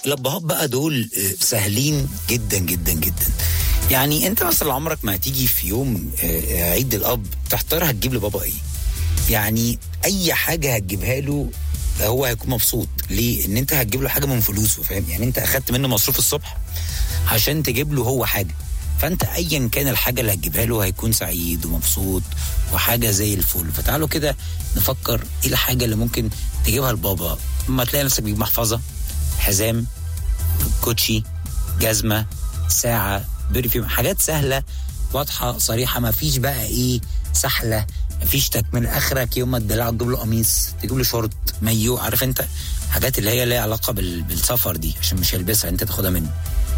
الابهات بقى دول آه، سهلين جدا جدا جدا يعني انت مثلا عمرك ما هتيجي في يوم آه، عيد الاب تحتار هتجيب لبابا ايه يعني اي حاجه هتجيبها له هو هيكون مبسوط ليه ان انت هتجيب له حاجه من فلوسه فاهم يعني انت اخدت منه مصروف الصبح عشان تجيب له هو حاجه فانت ايا كان الحاجه اللي هتجيبها له هيكون سعيد ومبسوط وحاجه زي الفل فتعالوا كده نفكر ايه الحاجه اللي ممكن تجيبها لبابا اما تلاقي نفسك بتجيب محفظه حزام كوتشي جزمه ساعه برفيوم حاجات سهله واضحه صريحه ما فيش بقى ايه سحله ما فيش تكمل اخرك يوم ما تدلعه تجيب له قميص تجيب له شورت مايو عارف انت حاجات اللي هي ليها علاقه بال- بالسفر دي عشان مش هيلبسها انت تاخدها منه